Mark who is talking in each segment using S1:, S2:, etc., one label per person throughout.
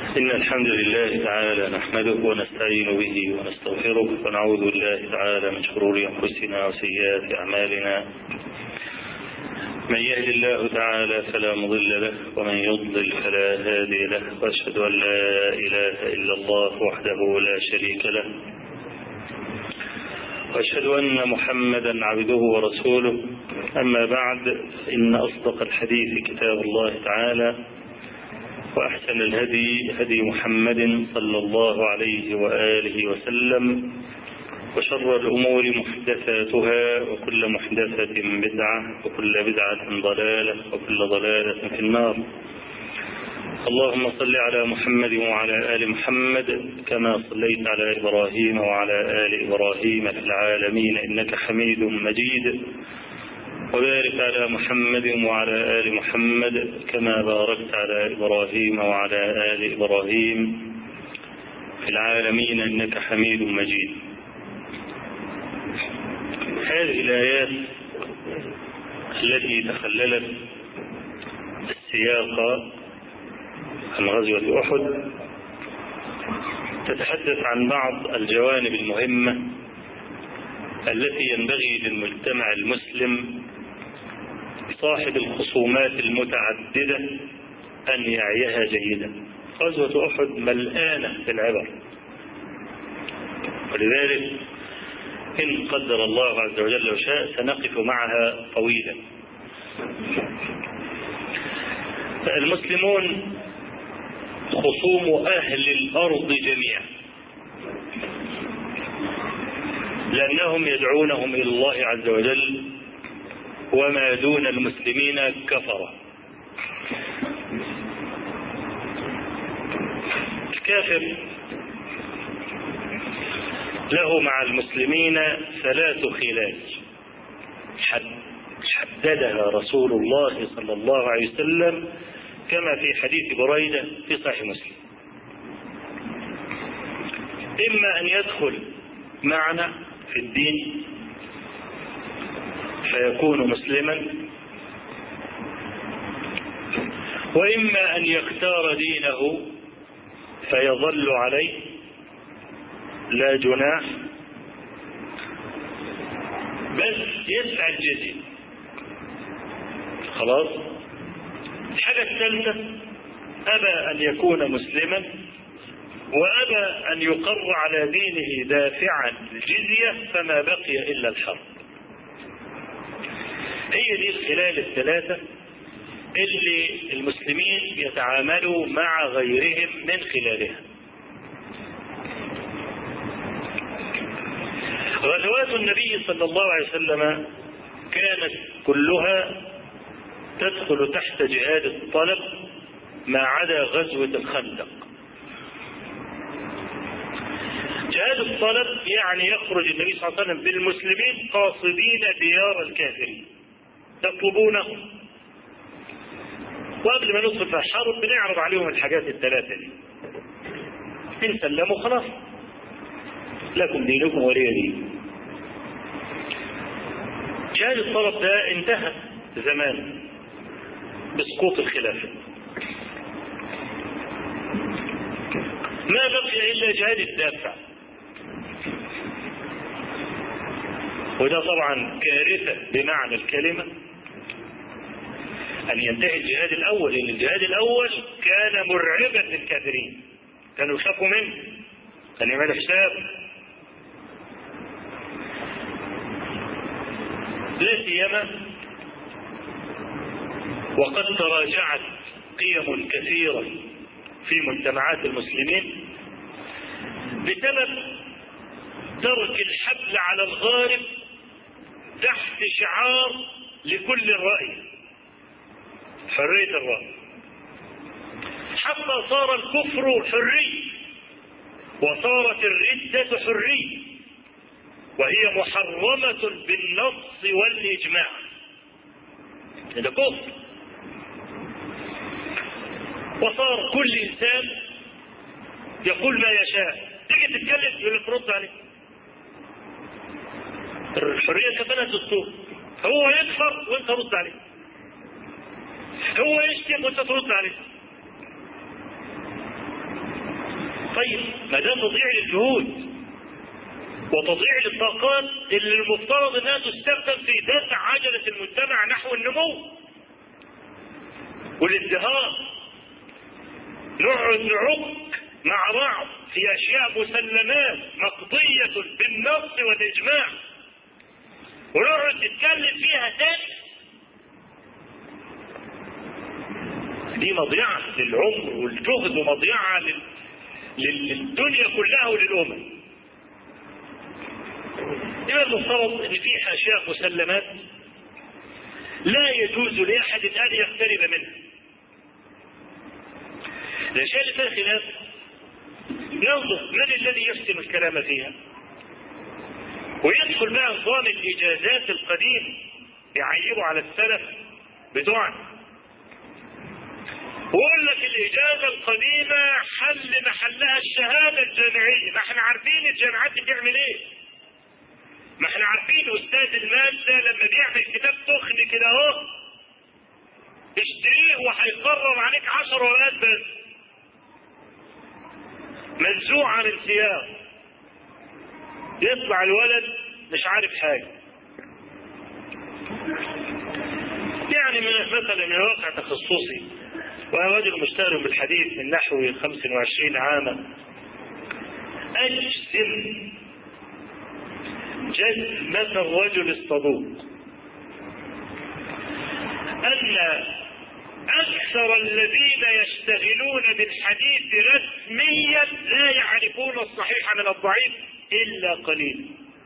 S1: إن الحمد لله تعالى نحمده ونستعين به ونستغفره ونعوذ بالله تعالى من شرور أنفسنا وسيئات أعمالنا من يهد الله تعالى فلا مضل له ومن يضلل فلا هادي له وأشهد أن لا إله إلا الله وحده لا شريك له وأشهد أن محمدا عبده ورسوله أما بعد إن أصدق الحديث كتاب الله تعالى وأحسن الهدي هدي محمد صلى الله عليه وآله وسلم وشر الأمور محدثاتها وكل محدثة بدعة وكل بدعة ضلالة وكل ضلالة في النار اللهم صل على محمد وعلى آل محمد كما صليت على إبراهيم وعلى آل إبراهيم في العالمين إنك حميد مجيد وبارك على محمد وعلى آل محمد كما باركت على إبراهيم وعلى آل إبراهيم في العالمين إنك حميد مجيد هذه الآيات التي تخللت السياق عن غزوة أحد تتحدث عن بعض الجوانب المهمة التي ينبغي للمجتمع المسلم صاحب الخصومات المتعددة أن يعيها جيدا غزوة أحد ملآنة بالعبر ولذلك إن قدر الله عز وجل وشاء سنقف معها طويلا المسلمون خصوم أهل الأرض جميعا لأنهم يدعونهم إلى الله عز وجل وما دون المسلمين كفرة الكافر له مع المسلمين ثلاث خلال حددها رسول الله صلى الله عليه وسلم كما في حديث بريدة في صحيح مسلم إما أن يدخل معنا في الدين فيكون مسلما وإما أن يختار دينه فيظل عليه لا جناح بس يدفع الجزية خلاص الحاجة الثالثة أبى أن يكون مسلما وأبى أن يقر على دينه دافعا الجزية فما بقي إلا الحرب هي دي الخلال الثلاثة اللي المسلمين يتعاملوا مع غيرهم من خلالها غزوات النبي صلى الله عليه وسلم كانت كلها تدخل تحت جهاد الطلب ما عدا غزوة الخندق جهاد الطلب يعني يخرج النبي صلى الله عليه وسلم بالمسلمين قاصدين ديار الكافرين يطلبونهم وقبل ما ندخل في الحرب بنعرض عليهم الحاجات الثلاثة دي إن سلموا خلاص لكم دينكم ولي دين جهاد الطلب ده انتهى زمان بسقوط الخلافة ما بقي إلا جهاد الدافع وده طبعا كارثة بمعنى الكلمة أن ينتهي الجهاد الأول لأن الجهاد الأول كان مرعبا للكافرين كانوا يخافوا منه كان يعمل حساب لا سيما وقد تراجعت قيم كثيرة في مجتمعات المسلمين بسبب ترك الحبل على الغارب تحت شعار لكل الرأي حرية الرأي حتى صار الكفر حري وصارت الردة حرية وهي محرمة بالنص والإجماع هذا كفر وصار كل إنسان يقول ما يشاء تيجي تتكلم يقول لك ترد عليه الحرية كفلها الدستور هو يكفر وانت رد عليه هو يشتم وانت ترد عليه طيب ما ده تضييع للجهود وتضييع للطاقات اللي المفترض انها تستخدم في دفع عجلة المجتمع نحو النمو والازدهار نقعد نعك مع بعض في اشياء مسلمات مقضية بالنص والاجماع ونقعد نتكلم فيها تاني دي مضيعة للعمر والجهد ومضيعة لل... للدنيا كلها وللأمم يبقى المفترض ان في اشياء مسلمات لا يجوز لاحد ان يقترب منها الاشياء اللي فيها خلاف ننظر من الذي يحسن الكلام فيها ويدخل بقى نظام الاجازات القديم يعيبوا على السلف بتوعنا ويقول لك الاجازه القديمه حل محلها الشهاده الجامعيه ما احنا عارفين الجامعات بتعمل ايه ما احنا عارفين استاذ المادة لما بيعمل كتاب تخن كده اهو اشتريه وهيقرر عليك عشر ورقات بس منزوع عن السياق يطلع الولد مش عارف حاجة يعني من مثلا من واقع تخصصي وأنا رجل مشتغل بالحديث من نحو 25 عاما أجزم جزمة الرجل الصدوق أن أكثر الذين يشتغلون بالحديث رسميا لا يعرفون الصحيح من الضعيف إلا قليل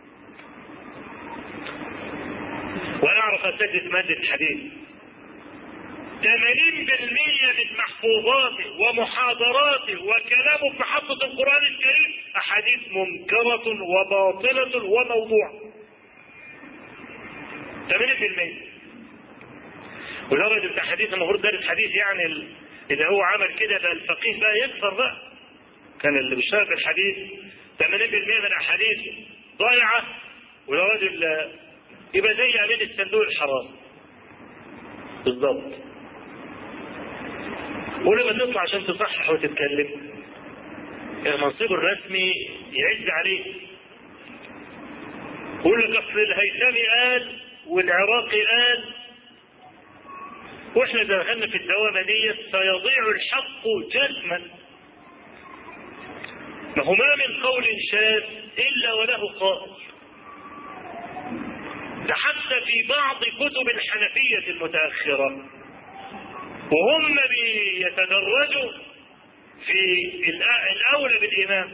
S1: وأنا أعرف أساتذة مادة الحديث 80% من محفوظاته ومحاضراته وكلامه في محطة القرآن الكريم أحاديث منكرة وباطلة وموضوع 80% ولدرجة بتاع حديث المفروض دارس حديث يعني ال... إذا هو عمل كده ده الفقيه بقى يكفر بقى كان اللي بيشتغل في الحديث 80% من الأحاديث ضايعة وده راجل يبقى زي أمين الصندوق الحرام بالضبط ولما تطلع عشان تصحح وتتكلم المنصب الرسمي يعز عليه يقول لك اصل الهيثمي قال والعراقي قال واحنا دخلنا في الدوامه دي سيضيع الحق جزما ما هو ما من قول شاذ الا وله قائل ده حتى في بعض كتب الحنفيه المتاخره وهم بيتدرجوا في الأولى بالإمام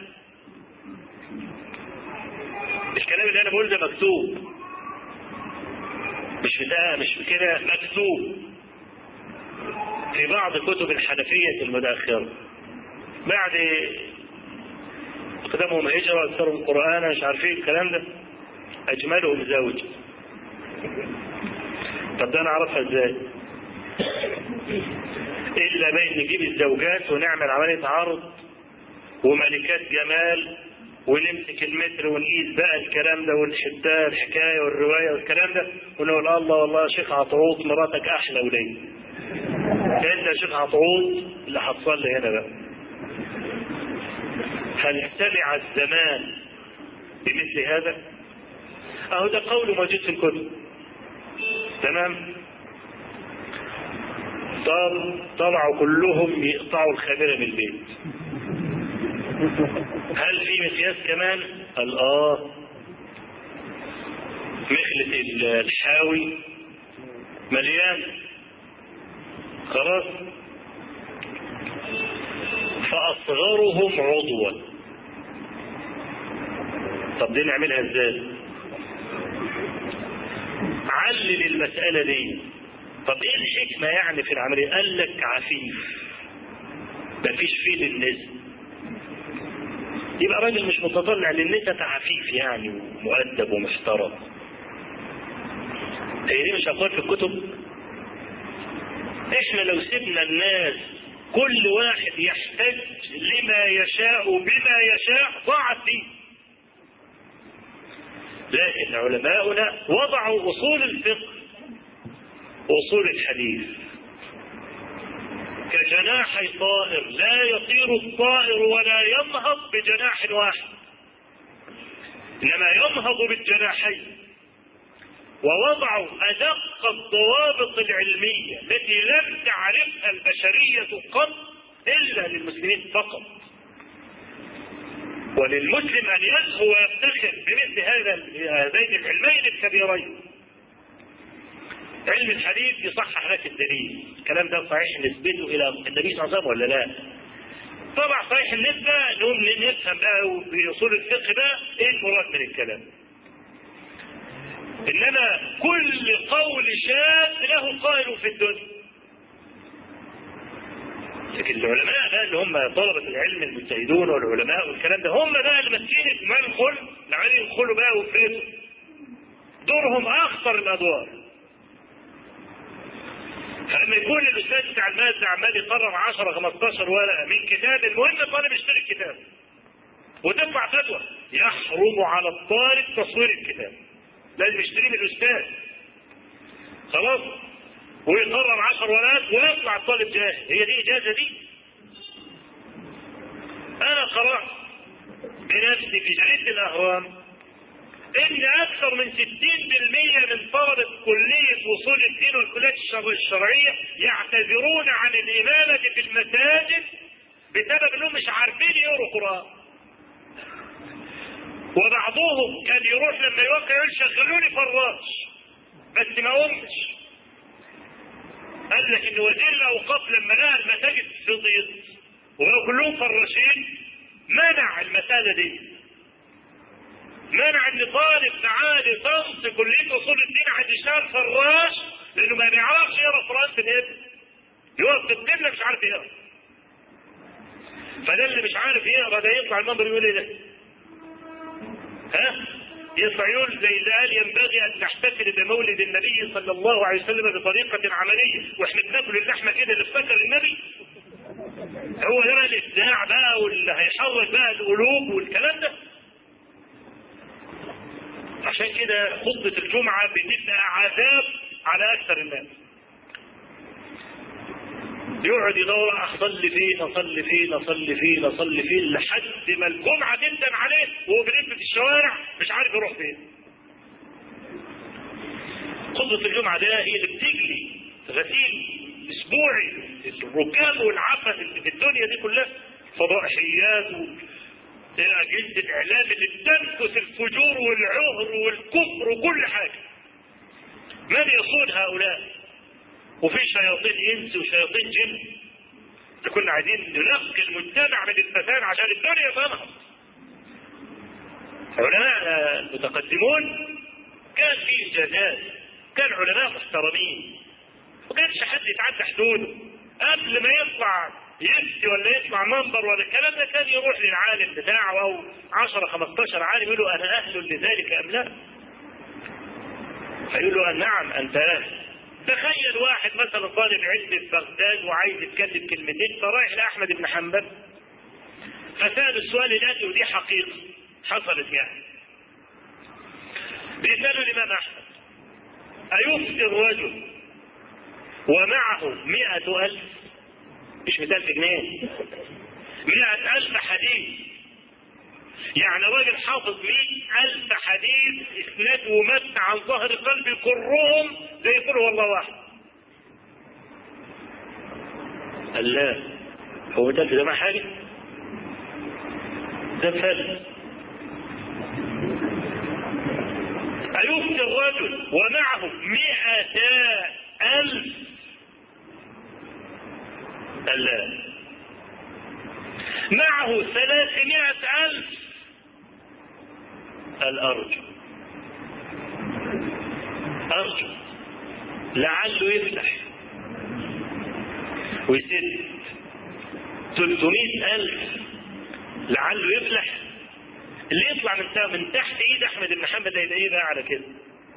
S1: الكلام اللي أنا بقول ده مكتوب مش بتاع مش كده مكتوب في بعض كتب الحنفية المتأخرة بعد قدامهم هجرة أكثرهم القرآن مش عارفين الكلام ده أجملهم زوج طب ده أنا أعرفها إزاي؟ إلا بين نجيب الزوجات ونعمل عملية عرض وملكات جمال ونمسك المتر ونقيس بقى الكلام ده والحتة الحكاية والرواية والكلام ده ونقول الله والله يا شيخ عطروط مراتك أحلى وليه أنت يا شيخ عطروط اللي هتصلي هنا بقى هل سمع الزمان بمثل هذا؟ أهو ده قول موجود في الكتب تمام؟ طلعوا كلهم يقطعوا الخميره من البيت هل في مقياس كمان قال اه مخلة الحاوي مليان خلاص فأصغرهم عضوا طب دي نعملها ازاي علل المسألة دي طب ايه الحكمة يعني في العملية قال لك عفيف مفيش فيه للنسب يبقى راجل مش متطلع للنسب عفيف يعني ومؤدب ومحترم هي دي مش اقوال في الكتب احنا لو سيبنا الناس كل واحد يحتج لما يشاء بما يشاء ضاعت فيه لكن علماؤنا وضعوا اصول الفقه اصول الحديث كجناحي طائر لا يطير الطائر ولا ينهض بجناح واحد إنما ينهض بالجناحين ووضعوا أدق الضوابط العلمية التي لم تعرفها البشرية قط إلا للمسلمين فقط وللمسلم أن يزهو ويفتخر بمثل هذا هذين العلمين الكبيرين علم الحديث يصحح لك الدليل الكلام ده صحيح نسبته إلى النبي صلى الله عليه وسلم ولا لا طبعا صحيح النسبة نقوم نفهم بقى في أصول الفقه بقى إيه المراد من الكلام إنما كل قول شاذ له قائل في الدنيا لكن العلماء بقى اللي هم طلبة العلم المجتهدون والعلماء والكلام ده هم بقى اللي ماسكين ما الخل عمالين يدخلوا بقى ويفرطوا دورهم أخطر الأدوار فلما يكون الأستاذ بتاع المادة عمال يقرر 10 15 ورقة من كتاب المهم الطالب يشتري الكتاب وتطلع فتوى يحرم على الطالب تصوير الكتاب لازم يشتريه من الأستاذ خلاص ويقرر 10 ورقات ويطلع الطالب جاهز هي دي إجازة دي أنا قرأت بنفسي في جريدة الأهرام ان اكثر من 60% من طلبة كلية وصول الدين والكليات الشرعية يعتذرون عن الامامة في المساجد بسبب انهم مش عارفين يقروا قرآن وبعضهم كان يروح لما يوقع يقول شغلوني فراش بس ما قمش قال لك ان وزير الاوقاف لما لقى المساجد فضيت وبقوا كلهم فراشين منع المسألة دي منع ان طالب معاه لصنص كليه اصول الدين عند يشتغل فراش لانه ما بيعرفش يقرا قران في الابن يقف في القبله مش عارف يقرا فده اللي مش عارف يقرا ده يطلع المنبر يقول ايه ده؟ ها؟ يطلع يقول زي اللي قال ينبغي ان نحتفل بمولد النبي صلى الله عليه وسلم بطريقه عمليه واحنا بناكل اللحمه كده اللي افتكر النبي هو ده بقى الابداع بقى واللي هيحرك بقى القلوب والكلام ده عشان كده خطبة الجمعة بتبقى عذاب على أكثر الناس. يقعد يدور أصلي فين أصلي فين أصلي فين أصلي فين لحد ما الجمعة تندم عليه وهو بيلف في الشوارع مش عارف يروح فين. خطبة الجمعة ده هي اللي بتجلي غسيل أسبوعي الركاب والعفن اللي في الدنيا دي كلها فضائحيات و... أجهزة الإعلام اللي بتنفس الفجور والعهر والكفر وكل حاجة. من يصون هؤلاء؟ وفي شياطين إنس وشياطين جن. كنا عايزين ننقي المجتمع من الفساد عشان الدنيا تنهض. علماء المتقدمون كان في إنجازات، كان علماء محترمين. ما كانش حد يتعدى حدوده. قبل ما يطلع يفتي ولا يطلع منبر ولا الكلام ده كان يروح للعالم بتاعه او 10 15 عالم يقول له انا اهل لذلك ام لا؟ فيقول له نعم انت اهل. تخيل واحد مثلا طالب علم في بغداد وعايز يتكلم كلمتين فرايح لاحمد بن حنبل فسال السؤال الاتي ودي حقيقه حصلت يعني. بيسالوا الامام احمد ايفتي الرجل ومعه مئة ألف مش 200 جنيه 100000 حديث يعني راجل حافظ 100000 حديث اسناد ومتن عن ظهر قلب كلهم زي يقول والله واحد قال لا هو 100000 ده ما حاجه ده فل أيفتي الرجل ومعه مئة ألف قال لا معه ثلاثمائة ألف قال أرجو أرجو لعله يفتح ويسد ثلاثمائة ألف لعله يفلح اللي يطلع من من تحت ايد احمد بن حنبل ده ايه بقى على كده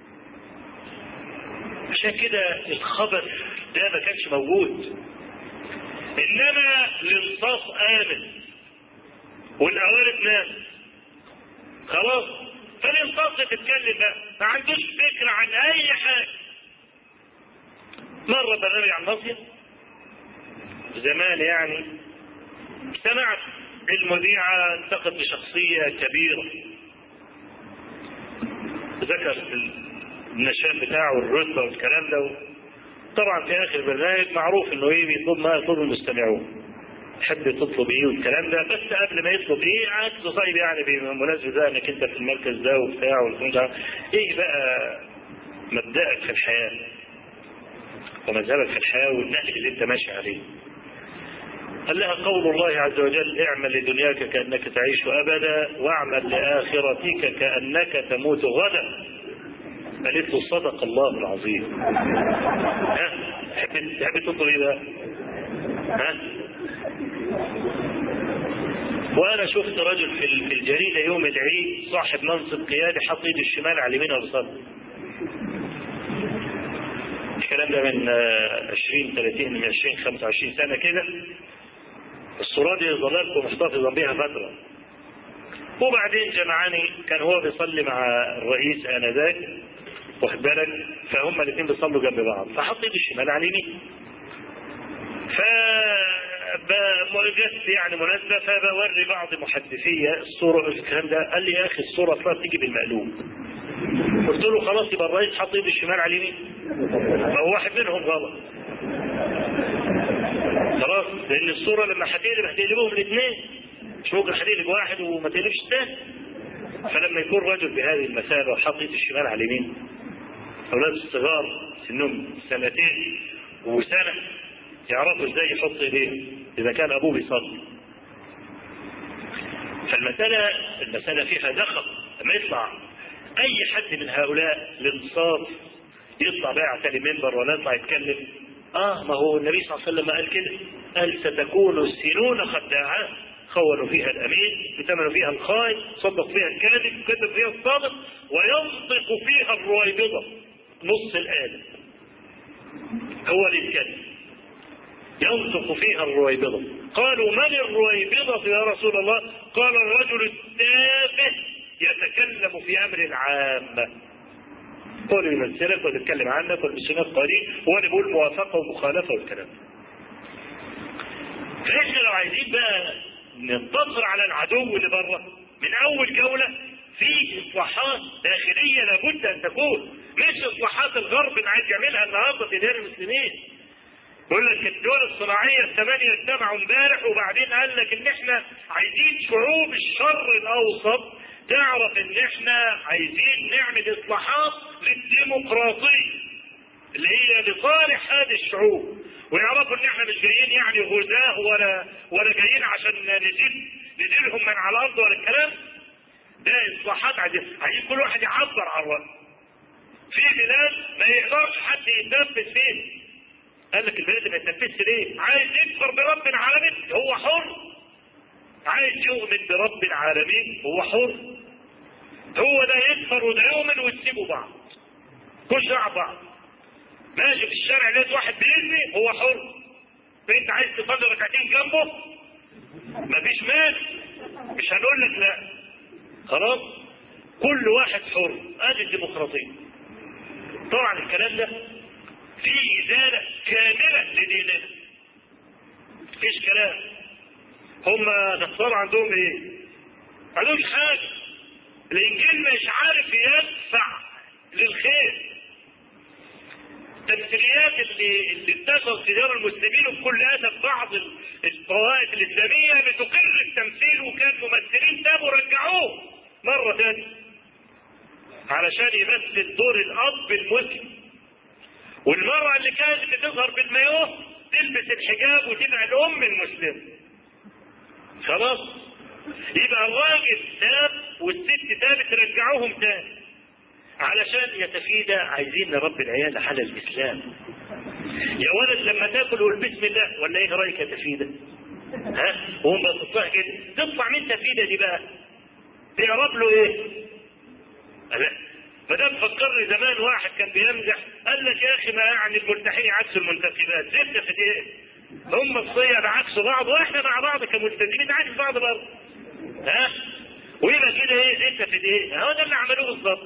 S1: عشان كده الخبر ده ما كانش موجود انما الانصاف امن والاوارد نام خلاص فالانصاف تتكلم بقى ما عندوش فكره عن اي حاجه مره برنامج عن مصيف زمان يعني سمعت المذيعة انتقد بشخصية كبيرة ذكر النشاط بتاعه والرتبة والكلام ده طبعا في اخر البرنامج معروف انه ايه بيطلب ما يطلب المستمعون تحب تطلب ايه والكلام ده بس قبل ما يطلب ايه قعدت تصيب يعني بمناسبة ده انك انت في المركز ده وبتاع والكلام ده ايه بقى مبدأك في الحياة ومذهبك في الحياة والنهج اللي انت ماشي عليه قال لها قول الله عز وجل اعمل لدنياك كأنك تعيش أبدا واعمل لآخرتك كأنك تموت غدا قالت له صدق الله العظيم ها تحب تحب تطلب ايه بقى؟ ها وانا شفت رجل في في الجريده يوم العيد صاحب منصب قيادي حط ايده الشمال على اليمين وبصدر الكلام ده من 20 30 من 20 25 سنه كده الصورة دي ظللت محتفظا بها فترة وبعدين جمعاني كان هو بيصلي مع الرئيس انذاك واخد بالك فهم الاثنين بيصلوا جنب بعض فحط ايده الشمال على اليمين ف جت يعني مناسبة فبوري بعض محدثية الصورة الكلام ده قال لي يا أخي الصورة أصلا بتيجي بالمقلوب قلت له خلاص يبقى الرئيس حط ايده الشمال على اليمين ما هو واحد منهم غلط خلاص لأن الصورة لما هتقلب هتقلبهم الاثنين مش ممكن هتقلب واحد وما تقلبش الثاني فلما يكون رجل بهذه المثابة وحط ايده الشمال على اليمين أولاد الصغار سنهم سنتين وسنة يعرفوا ازاي يحط ايديه اذا كان ابوه بيصلي فالمسألة المسألة فيها دخل لما يطلع اي حد من هؤلاء الانصاف يطلع بقى على المنبر ولا يطلع يتكلم اه ما هو النبي صلى الله عليه وسلم قال كده قال ستكون السنون خداعات خونوا فيها الامين اتمنوا فيها الخائن صدق فيها الكاذب كذب فيها الصادق وينطق فيها الرويبضه نص الاله هو اللي يتكلم ينطق فيها الرويبضة قالوا من الرويبضة يا رسول الله قال الرجل التافه يتكلم في أمر العامة هو اللي بيمثلك ويتكلم عنك والمسلمات قليل هو اللي بيقول موافقة ومخالفة والكلام فإحنا لو عايزين بقى ننتصر على العدو اللي بره من أول جولة في إصلاحات داخلية لابد أن تكون مش إصلاحات الغرب اللي عايز يعملها النهارده في ديار المسلمين يقول لك الدول الصناعية الثمانية اجتمعوا امبارح وبعدين قال لك ان احنا عايزين شعوب الشر الاوسط تعرف ان احنا عايزين نعمل اصلاحات للديمقراطية اللي هي لصالح هذه الشعوب ويعرفوا ان احنا مش جايين يعني غزاة ولا ولا جايين عشان نزيد نديرهم من على الارض ولا الكلام ده اصلاحات عايزين عايزين كل واحد يعبر عن رأيه في بلاد ما يقدرش حد يتنفس فيه قال لك البلاد ما يتنفسش ليه؟ عايز يكفر برب العالمين هو حر. عايز يؤمن برب العالمين هو حر. هو ده يكفر وده يؤمن وتسيبوا بعض. كل دعوة بعض. ماشي في الشارع لقيت واحد بيزني هو حر. فانت عايز تصلي ركعتين جنبه؟ مفيش مال. مش هنقول لك لا. خلاص؟ كل واحد حر. ادي الديمقراطية. طبعا الكلام ده في إزالة كاملة لديننا مفيش كلام هم نصارى عندهم ايه؟ ما عندهمش حاجة الإنجيل مش عارف يدفع للخير التمثيليات اللي اللي انتشرت في ديار المسلمين وبكل اسف بعض الطوائف الاسلاميه بتقر التمثيل وكان ممثلين تابوا رجعوه مره ثانيه علشان يمثل دور الاب المسلم والمرأة اللي كانت بتظهر بالمايوه تلبس الحجاب وتبقى الأم المسلمة. خلاص؟ يبقى الراجل تاب والست تابت رجعوهم تاني. علشان يتفيدى عايزين نربي العيال على الإسلام. يا ولد لما تاكل قول بسم الله ولا ايه رايك يا تفيدة؟ ها؟ وهم بقى كده تطلع من تفيدة دي بقى تقرب له ايه؟ لا ما دام فكرني زمان واحد كان بيمزح قال لك يا اخي ما يعني الملتحين عكس المنتخبات زبده في ايه؟ هم الصيد عكس بعض واحنا مع بعض كملتزمين عكس بعض برضه ها؟ ويبقى كده ايه زبده في ايه؟ هو ده اللي عملوه بالظبط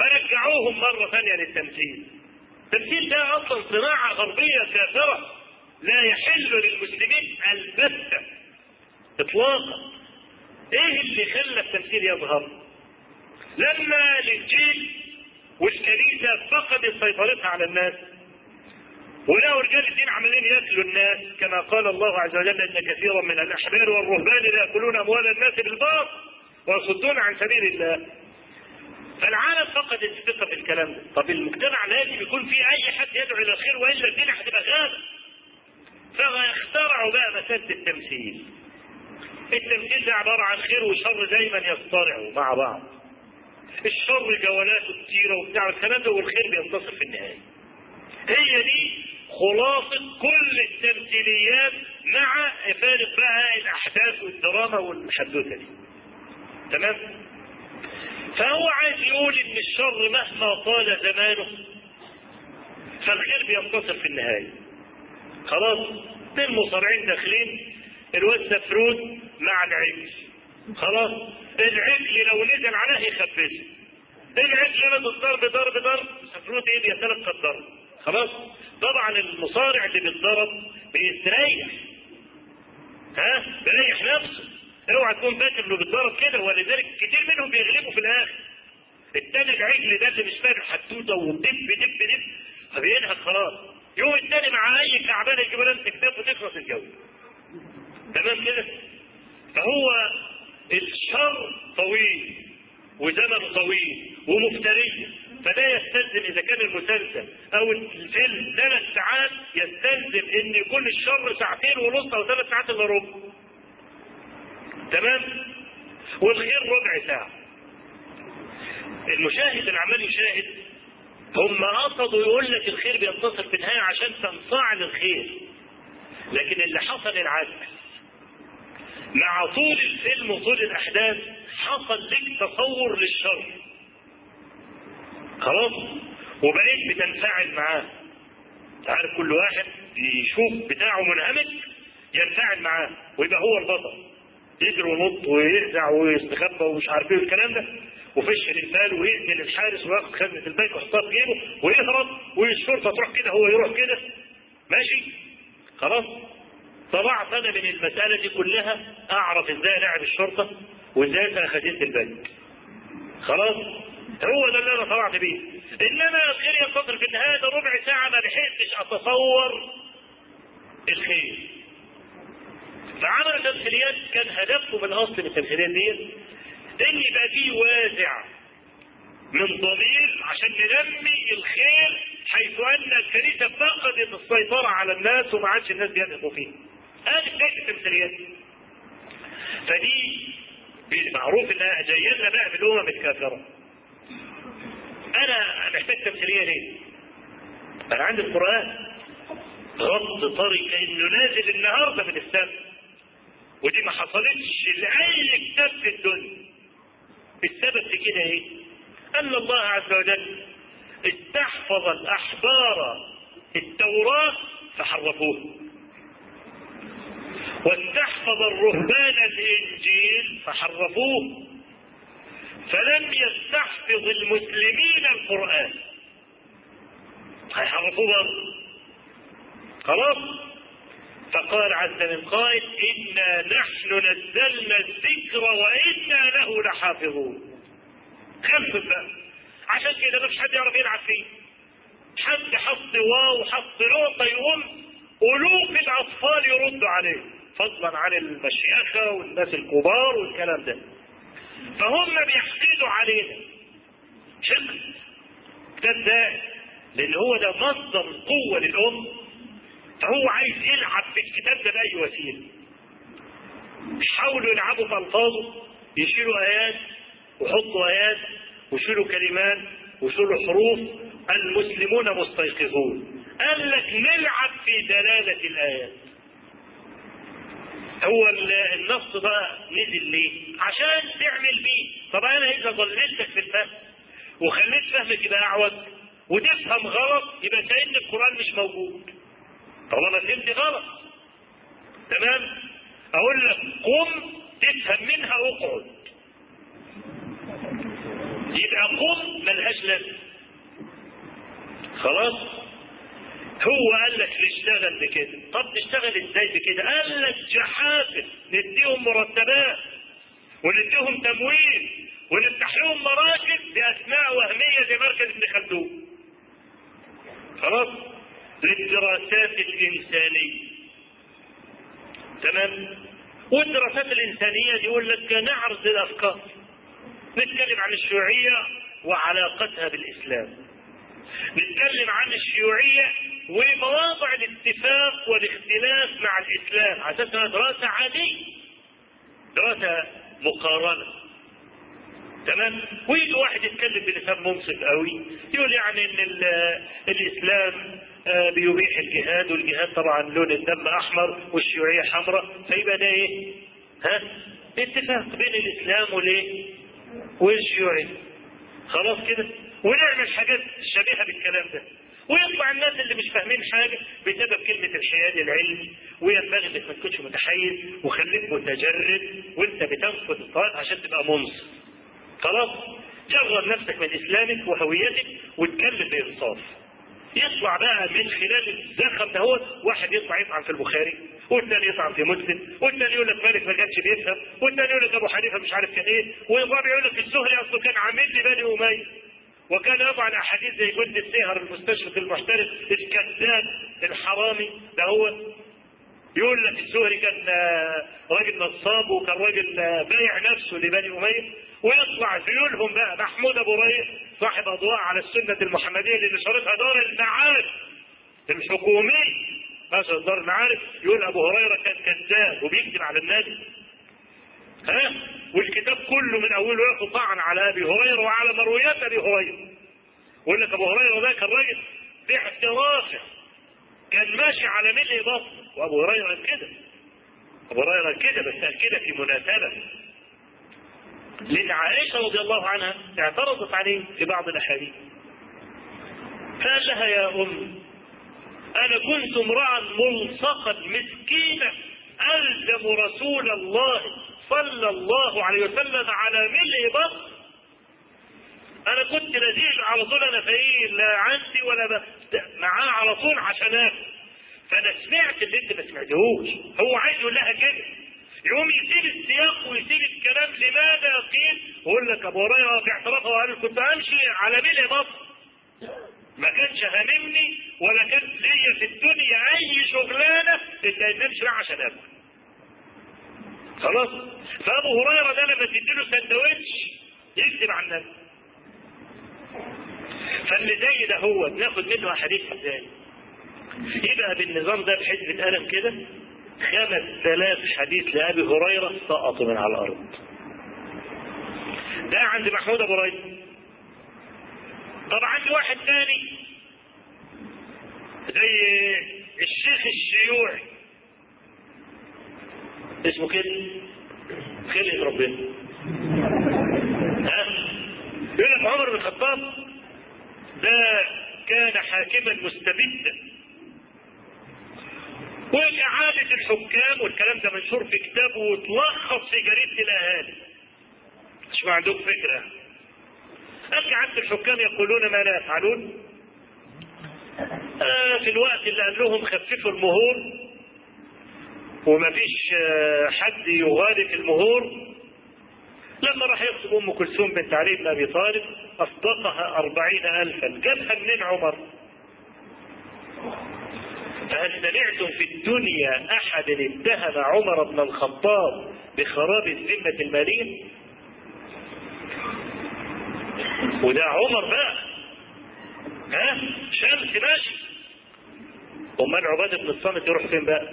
S1: فرجعوهم مره ثانيه للتمثيل التمثيل ده اصلا صناعه غربيه كافره لا يحل للمسلمين البتة اطلاقا ايه اللي خلى التمثيل يظهر لما الانجيل والكنيسة فقدت سيطرتها على الناس ولقوا رجال الدين عمالين ياكلوا الناس كما قال الله عز وجل ان كثيرا من الاحبار والرهبان لا ياكلون اموال الناس بالباطل ويصدون عن سبيل الله فالعالم فقد الثقه في الكلام ده طب المجتمع لازم يكون فيه اي حد يدعو الى الخير والا الدنيا هتبقى غابه فاخترعوا بقى مساله التمثيل التمثيل ده عباره عن خير وشر دايما يصطرعوا مع بعض الشر جولاته كتيره وبتاع الكلام ده والخير بينتصر في النهايه هي دي خلاصة كل التمثيليات مع فارق بقى الأحداث والدراما والحدوتة دي. تمام؟ فهو عايز يقول إن الشر مهما طال زمانه فالخير بينتصر في النهاية. خلاص؟ اتنين مصارعين داخلين الواد سفرود مع العجل. خلاص؟ العجل لو نزل عليه يخبزه. العجل لما الضرب ضرب ضرب سفرود ايه بيتلقى الضرب. خلاص طبعا المصارع اللي بيتضرب بيستريح ها بيريح نفسه اوعى تكون فاكر انه بيتضرب كده ولذلك كتير منهم بيغلبوا في الاخر التاني العجل ده اللي مش فاهم حدوته ودب دب دب فبينهك خلاص يوم التاني مع اي كعبان يجيب لها كتاب وتخلص الجو تمام كده فهو الشر طويل وزمن طويل ومفترية فده يستلزم اذا كان المسلسل او الفيلم ثلاث ساعات يستلزم ان يكون الشر ساعتين ونص او ثلاث ساعات الا ربع تمام والخير ربع ساعه المشاهد اللي عمال يشاهد هم قصدوا يقول لك الخير بينتصر في النهايه عشان تنصاع للخير لكن اللي حصل العكس مع طول الفيلم وطول الاحداث حصل لك تصور للشر خلاص وبقيت بتنفعل معاه عارف كل واحد يشوف بتاعه منهمك ينفعل معاه ويبقى هو البطل يجري وينط ويرزع ويستخبى ومش عارف ايه الكلام ده وفش الانفال ويقتل الحارس وياخد خزنه البنك ويحطها في جيبه ويهرب والشرطه تروح كده هو يروح كده ماشي خلاص طلعت انا من المساله دي كلها اعرف ازاي لعب الشرطه وازاي انا خزينه البنك خلاص هو ده اللي انا طلعت بيه انما الخير ينتصر في النهايه ده ربع ساعه ما لحقتش اتصور الخير فعمل تمثيليات كان هدفه من اصل من التمثيليات دي ان يبقى فيه وازع من ضمير عشان ننمي الخير حيث ان الكنيسه فقدت السيطره على الناس وما عادش الناس بيثقوا فيه. هذه بدايه التمثيليات. فدي معروف انها جيدنا بقى بالامم الكافره. انا محتاج تمثيليه ليه؟ انا عندي القران رد طري كانه نازل النهارده من السماء ودي ما حصلتش لاي كتاب في الدنيا السبب في كده ايه؟ ان الله عز وجل استحفظ الاحبار التوراه فحرفوه واستحفظ الرهبان الانجيل فحرفوه فلم يستحفظ المسلمين القرآن هيحرفوه برضه خلاص فقال عز من قائل إنا نحن نزلنا الذكر وإنا له لحافظون خلصت بقى عشان كده مفيش حد يعرف يلعب فيه حد حط واو حط نقطة يقوم ألوف الأطفال يردوا عليه فضلا عن المشيخة والناس الكبار والكلام ده فهم بيحقدوا علينا شق ده لان هو ده مصدر القوة للأم فهو عايز يلعب بالكتاب ده بأي وسيلة حاولوا يلعبوا في ألفاظه يشيلوا آيات ويحطوا آيات ويشيلوا كلمات ويشيلوا حروف المسلمون مستيقظون قال لك نلعب في دلالة الآيات هو النص ده نزل ليه؟ عشان تعمل بيه، طب انا اذا ضللتك في الفهم وخليت فهمك يبقى اعوج وتفهم غلط يبقى كأن القرآن مش موجود. طالما فهمت غلط. تمام؟ اقول لك قم تفهم منها اقعد. يبقى قم ملهاش لازمه. خلاص؟ هو قال لك نشتغل بكده طب نشتغل ازاي بكده قال لك شحافل نديهم مرتبات ونديهم تمويل ونفتح لهم مراكز باسماء وهميه زي مركز ابن خلدون خلاص للدراسات الانسانيه تمام والدراسات الانسانيه دي يقول لك نعرض الافكار نتكلم عن الشيوعيه وعلاقتها بالاسلام نتكلم عن الشيوعيه ومواضع الاتفاق والاختلاف مع الاسلام على اساس انها دراسه عاديه دراسه مقارنه تمام ويجي واحد يتكلم بلسان منصف قوي يقول يعني ان الاسلام آه بيبيح الجهاد والجهاد طبعا لون الدم احمر والشيوعيه حمراء فيبقى ده ايه؟ ها؟ اتفاق بين الاسلام والايه؟ والشيوعيه خلاص كده ونعمل حاجات شبيهه بالكلام ده ويطلع الناس اللي مش فاهمين حاجه بسبب كلمه الحياد العلمي وينبغي انك ما تكونش متحيز وخليك متجرد وانت بتنقد الطائف عشان تبقى منصف خلاص جرد نفسك من اسلامك وهويتك واتكلم بانصاف يطلع بقى من خلال الزخم ده هو واحد يطلع يطعن في البخاري والثاني يطعن في مسلم والثاني يقول لك مالك ما كانش بيفهم والثاني يقول لك ابو حنيفه مش عارف كان ايه والرابع يقول لك الزهري اصله كان عامل لي بني اميه وكان يضع الاحاديث زي جند السهر المستشرق المحترف الكذاب الحرامي ده هو يقول لك الزهري كان راجل نصاب وكان راجل بايع نفسه لبني اميه ويطلع ذيولهم بقى محمود ابو ريح صاحب اضواء على السنه المحمديه اللي نشرتها دار المعارف الحكومي مثلا دار المعارف يقول ابو هريره كان كذاب وبيكذب على الناس ها والكتاب كله من اوله ياخذ طعن على ابي هريره وعلى مرويات ابي هريره يقول لك ابو هريره ده كان راجل باعترافه كان ماشي على ملء بطن وابو هريره كده ابو هريره كده بس قال كده في مناسبه لان عائشه رضي الله عنها اعترضت عليه في بعض الاحاديث قال لها يا ام انا كنت امرا ملصقا مسكينا الزم رسول الله صلى الله عليه وسلم على ملء بطن انا كنت لذيذ على طول انا فقير لا عندي ولا ب... معاه على طول عشان اكل فانا سمعت اللي انت ما سمعتهوش هو عايز يقول لها كده يقوم يسيب السياق ويسيب الكلام لماذا قيل يقول لك ابو هريره في اعترافه وقال كنت امشي على ملء بطن ما كانش هاممني ولا كان ليا في الدنيا اي شغلانه الا ان امشي عشان اكل خلاص فابو هريره ده لما تديله سندوتش يكذب عن نفسه فاللي زي ده هو بناخد منه احاديث ازاي يبقى بالنظام ده بحزب قلم كده خمس ثلاث حديث لابي هريره سقطوا من على الارض ده عند محمود ابو ريس طب عندي واحد ثاني زي الشيخ الشيوعي اسمه كده خلقة ربنا ها يقول لك عمر بن الخطاب ده كان حاكما مستبدا وإعادة الحكام والكلام ده منشور في كتابه وتلخص في جريدة الأهالي مش ما عندهم فكرة أرجع عند الحكام يقولون ما لا يفعلون آه في الوقت اللي قال لهم خففوا المهور وما فيش آه حد يغالي في المهور لما راح يخطب أم كلثوم بنت علي بن أبي طالب أصدقها أربعين ألفا جابها منين عمر فهل سمعتم في الدنيا أحد اتهم عمر بن الخطاب بخراب الذمة المالية وده عمر بقى ها شمس ماشي امال عبادة بن الصامت يروح فين بقى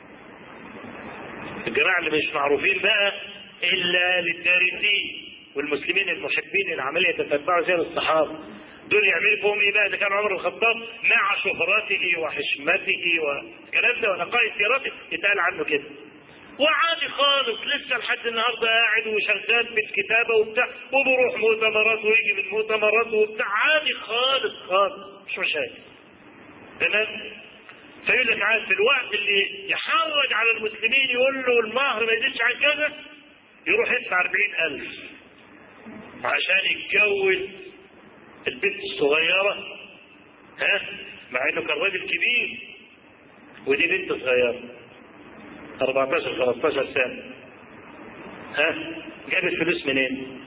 S1: الجماعة اللي مش معروفين بقى إلا للدارسين والمسلمين المحبين العملية يتتبعوا زي الصحابة دول يعملوا فيهم ايه بقى اذا كان عمر الخطاب مع شهرته وحشمته والكلام ده ونقاء سيرته يتقال عنه كده وعادي خالص لسه لحد النهارده قاعد وشغال في الكتابه وبتاع وبروح مؤتمرات ويجي من مؤتمرات وبتاع عادي خالص خالص مش مشاكل تمام فيقول لك عاد في الوقت اللي يحرج على المسلمين يقول له المهر ما يزيدش عن كذا يروح يدفع 40000 عشان يتجوز البنت الصغيرة ها مع انه كان راجل كبير ودي بنت صغيره 14 15 سنه ها جابت فلوس منين؟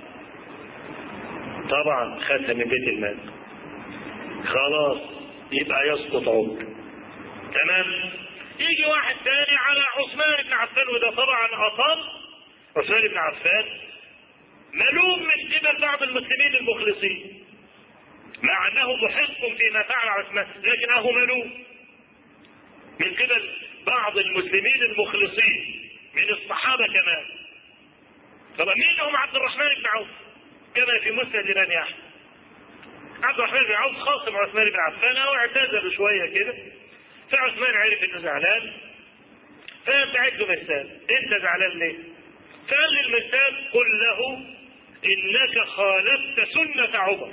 S1: طبعا خدها من بيت المال خلاص يبقى يسقط عمر تمام يجي واحد تاني على عثمان بن عفان وده طبعا اصاب عثمان بن عفان ملوم من قبل بعض المسلمين المخلصين مع انه محق فيما فعل عثمان لكنه ملوم من قبل بعض المسلمين المخلصين من الصحابه كمان طبعا مين هم عبد الرحمن بن عوف كما في مسند الامام احمد عبد الرحمن بن عوف خاصم عثمان بن عفان او اعتذر شويه كده فعثمان عرف انه زعلان فبعت له مرسال انت زعلان ليه؟ فقال لي المرسال قل له انك خالفت سنه عمر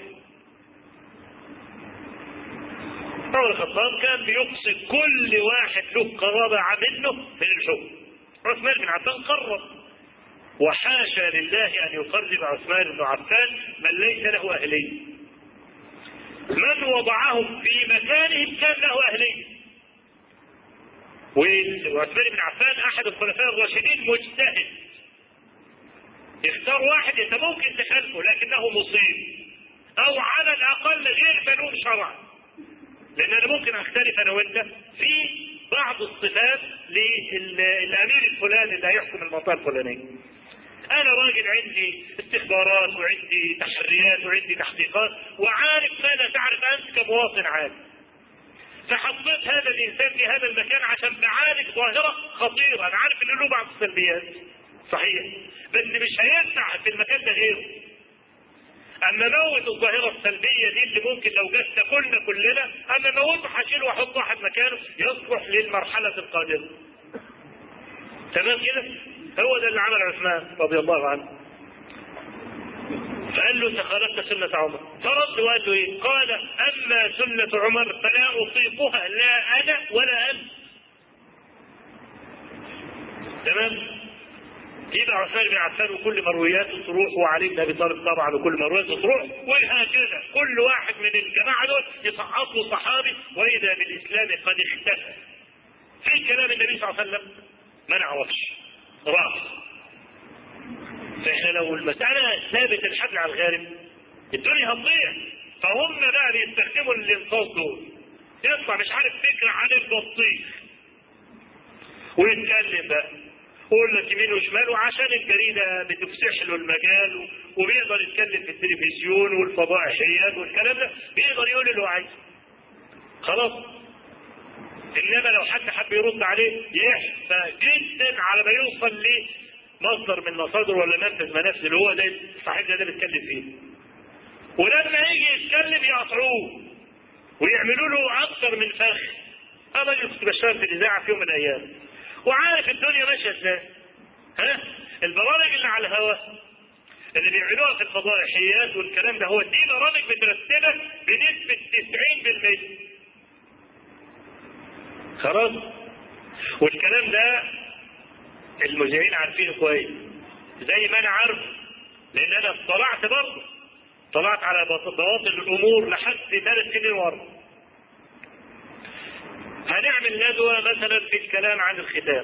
S1: عمر الخطاب كان بيقصد كل واحد له قرابه منه من الحكم عثمان بن عفان قرر وحاشا لله ان يقرب عثمان بن عفان من ليس له اهليه من وضعهم في مكانهم كان له اهليه وعثمان بن عفان احد الخلفاء الراشدين مجتهد اختار واحد انت ممكن تخالفه لكنه مصيب او على الاقل غير ملوم شرعا لان انا ممكن اختلف انا وانت في بعض الصفات للامير الفلاني اللي هيحكم المنطقه الفلانيه انا راجل عندي استخبارات وعندي تحريات وعندي تحقيقات وعارف ماذا تعرف انت كمواطن عادي فحطيت هذا الانسان في هذا المكان عشان بعالج ظاهره خطيره انا عارف ان له بعض السلبيات صحيح بس مش هينفع في المكان ده غيره اما موت الظاهره السلبيه دي اللي ممكن لو جت تاكلنا كلنا اما موته هشيله واحط واحد مكانه يصلح للمرحله القادمه تمام كده هو ده اللي عمل عثمان رضي الله عنه فقال له انت خالفت سنة عمر فرد وقال له ايه قال اما سنة عمر فلا اطيقها لا انا ولا انت تمام يبقى عثمان بن عفان وكل مروياته تروح وعلي بن ابي طالب طبعا وكل مروياته تروح وهكذا كل واحد من الجماعه دول يسقط له صحابي واذا بالاسلام قد اختفى في كلام النبي صلى الله عليه وسلم ما نعرفش راح فاحنا لو المسألة ثابت الحبل على الغارب الدنيا هتضيع فهم بقى بيستخدموا الانصاص دول يطلع مش عارف فكرة عن البطيخ ويتكلم بقى يقول لك يمين وشمال وعشان الجريدة بتفسح له المجال وبيقدر يتكلم في التلفزيون والفضائحيات والكلام ده بيقدر يقول اللي هو عايزه خلاص انما لو حد حب يرد عليه يحفى جدا على ما يوصل لمصدر من مصادر ولا منفذ منافذ اللي هو ده صاحب ده بيتكلم فيه ولما يجي يتكلم يقطعوه ويعملوا له اكثر من فخ انا كنت بشتغل في الاذاعه في يوم من الايام وعارف الدنيا ماشيه ازاي ها البرامج اللي على الهواء اللي بيعملوها في الفضائحيات والكلام ده هو دي برامج مترتبه بنسبه 90% خلاص والكلام ده المذيعين عارفينه كويس زي ما انا عارف لان انا اطلعت برضه طلعت على بواطن الامور لحد ثلاث سنين ورا هنعمل ندوة مثلا في الكلام عن الختان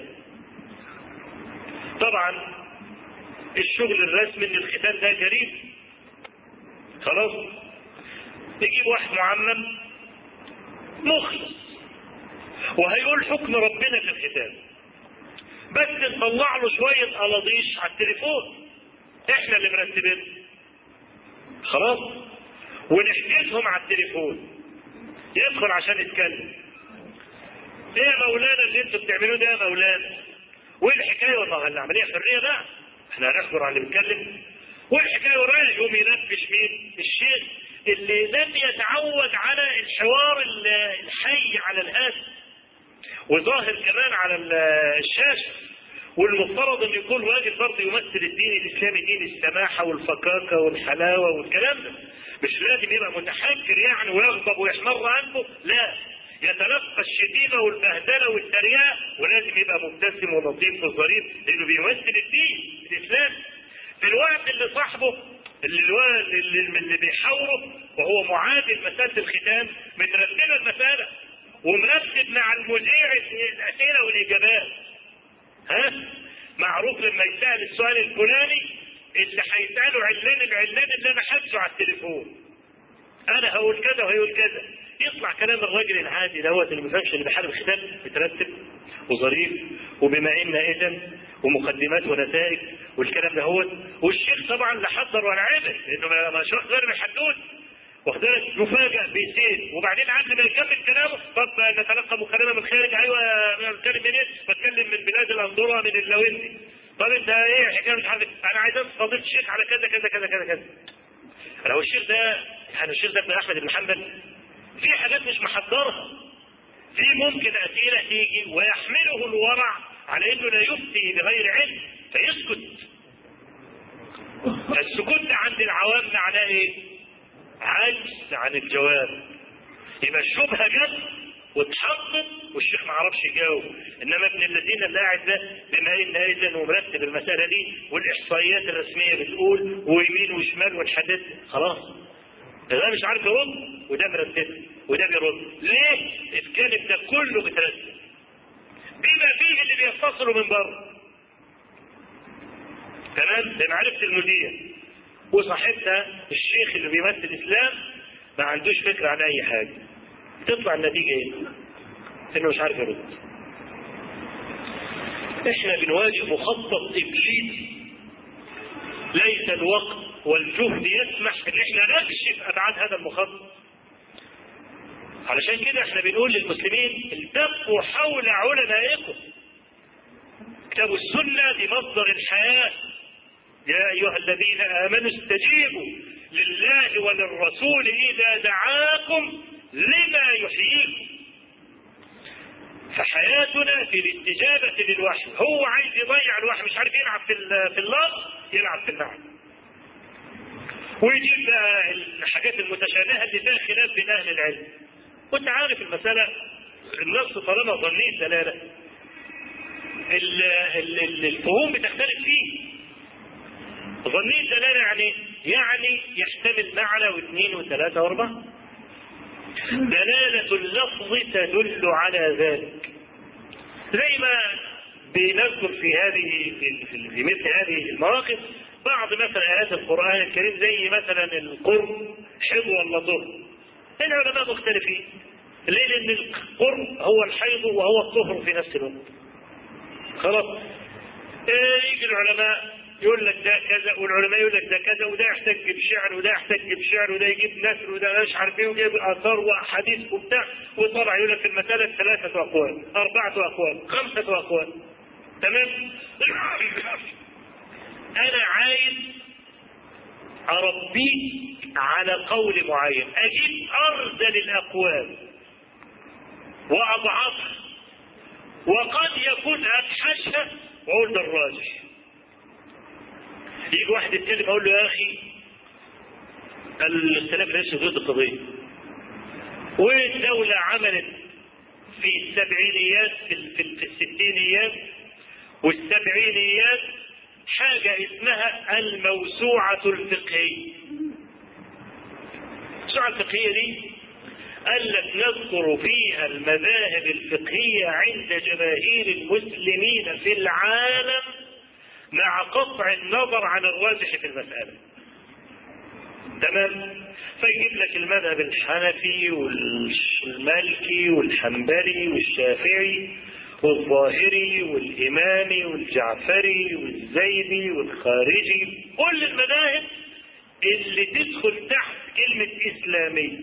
S1: طبعا الشغل الرسمي ان الختان ده جريمة خلاص نجيب واحد معمم مخلص وهيقول حكم ربنا في الختان بس نطلع له شوية قلاضيش على التليفون احنا اللي مرتبين خلاص ونحجزهم على التليفون يدخل عشان يتكلم ايه يا مولانا اللي انتوا بتعملوه ده يا مولانا وايه الحكايه والله العمليه حريه بقى احنا هنخبر عن اللي بيتكلم والحكايه ورانا يقوم ينفش مين الشيخ اللي لم يتعود على الحوار الحي على الهاتف وظاهر كمان على الشاشه والمفترض ان يكون واجب برضه يمثل الدين الاسلامي دين السماحه والفكاكه والحلاوه والكلام ده مش لازم يبقى متحجر يعني ويغضب ويحمر عنه لا يتلقى الشتيمة والبهدلة والتريقة ولازم يبقى مبتسم ولطيف وظريف لأنه بيمثل الدين الإسلام في الوقت اللي صاحبه اللي الولد اللي, اللي بيحاوره وهو معادل مساله الختان مترتبه المساله ومرتب مع المذيع الاسئله والاجابات ها معروف لما يسال السؤال الفلاني اللي هيساله علان العلان اللي انا حاسه على التليفون انا هقول كذا وهيقول كذا يطلع كلام الراجل العادي دوت اللي ما فهمش اللي بيحارب الختان مترتب وظريف وبما ان اذن ومقدمات ونتائج والكلام ده هو والشيخ طبعا لا حضر ولا عمل لانه ما شرح غير من الحدود واخد بالك مفاجئ بيسير وبعدين قبل ما يكمل كلامه طب نتلقى مكالمه من الخارج ايوه بتكلم منين؟ بتكلم من بلاد الاندوره من اللويندي طب انت ايه الحكايه مش عارف انا عايز اسال فضيله الشيخ على كذا كذا كذا كذا كذا لو الشيخ ده يعني الشيخ ده ابن احمد بن حنبل في حاجات مش محضرها في ممكن اسئله تيجي ويحمله الورع على انه لا يفتي بغير علم فيسكت السكوت عند العوام معناه ايه؟ عجز عن الجواب يبقى الشبهه جت واتحطت والشيخ ما عرفش يجاوب انما ابن الذين اللي قاعد ده بما ان اذن ومرتب المساله دي والاحصائيات الرسميه بتقول ويمين وشمال والحدث خلاص ده مش عارف يرد وده مرتب وده بيرد ليه؟ الجانب ده كله مترتب بما فيه اللي بيتصلوا من بره تمام ده معرفه المذيع وصاحبها الشيخ اللي بيمثل الاسلام ما عندوش فكره عن اي حاجه تطلع النتيجه ايه؟ انه مش عارف يرد احنا بنواجه مخطط ابليسي ليس الوقت والجهد يسمح ان احنا نكشف ابعاد هذا المخطط علشان كده احنا بنقول للمسلمين التقوا حول علمائكم كتاب السنه دي مصدر الحياه يا أيها الذين آمنوا استجيبوا لله وللرسول إذا دعاكم لما يحييكم فحياتنا في الاستجابة للوحي هو عايز يضيع الوحي مش عارف يلعب في في اللفظ يلعب في المعنى ويجيب بقى الحاجات المتشابهة اللي فيها خلاف بين أهل العلم وأنت عارف المسألة النص طالما ظنيه دلالة الفهوم بتختلف فيه ظنيه دلالة يعني يعني يحتمل معنى واثنين وثلاثة واربعة دلالة اللفظ تدل على ذلك زي ما بنذكر في هذه في, في مثل هذه المواقف بعض مثلا آيات القرآن الكريم زي مثلا القرب حب ولا ضر العلماء مختلفين ليه لأن القرب هو الحيض وهو الطهر في نفس الوقت خلاص إيه يجي العلماء يقول لك ده كذا والعلماء يقول لك ده كذا وده يحتج بشعر وده يحتج بشعر وده يجيب نثر وده مش عارف ايه ويجيب اثار واحاديث وبتاع وطلع يقول لك في المساله ثلاثه اقوال اربعه اقوال خمسه اقوال تمام انا عايز اربيك على قول معين اجيب ارذل الاقوال واضعفها وقد يكون افحشها واقول ده الراجح يجي واحد يتكلم اقول له يا اخي الاختلاف ليس ضد القضيه والدولة عملت في السبعينيات في, في, في الستينيات والسبعينيات حاجة اسمها الموسوعة الفقهية الموسوعة الفقهية دي قال لك نذكر فيها المذاهب الفقهية عند جماهير المسلمين في العالم مع قطع النظر عن الراجح في المسألة تمام فيجيب لك المذهب الحنفي والمالكي والحنبلي والشافعي والظاهري والإمامي والجعفري والزيدي والخارجي كل المذاهب اللي تدخل تحت كلمة إسلامي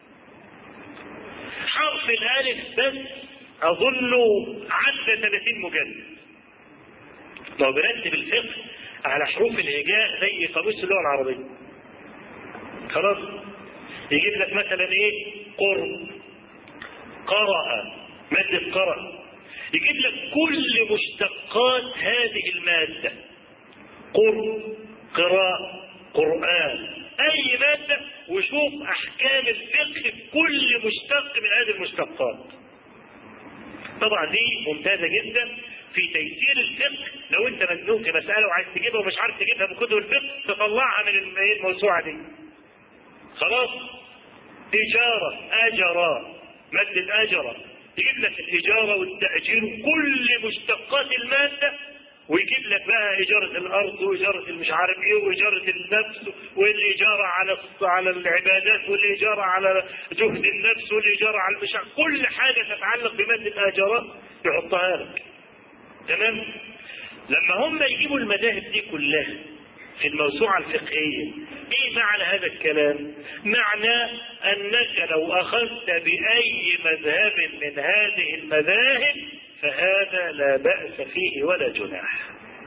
S1: حرف الألف بس أظنه عدى 30 مجلد لو بنرتب الفقه على حروف الهجاء زي قاموس اللغه العربيه خلاص يجيب لك مثلا ايه قرب قرأ مادة قرأ يجيب لك كل مشتقات هذه المادة قرب قراء قرآن أي مادة وشوف أحكام الفقه في كل مشتق من هذه المشتقات طبعا دي ممتازة جدا
S2: في تيسير الفقه لو انت مزنوق في مساله وعايز تجيبها ومش عارف تجيبها من كتب الفقه تطلعها من الموسوعه دي. خلاص؟ إجارة أجرا مادة أجرا يجيب لك الإجارة والتأجير كل مشتقات المادة ويجيب لك بقى إجارة الأرض وإجارة المش عارف إيه وإجارة النفس والإجارة على على العبادات والإجارة على جهد النفس والإجارة على المش كل حاجة تتعلق بمادة آجرات يحطها لك تمام لما هم يجيبوا المذاهب دي كلها في الموسوعة الفقهية ايه معنى هذا الكلام معنى انك لو اخذت باي مذهب من هذه المذاهب فهذا لا بأس فيه ولا جناح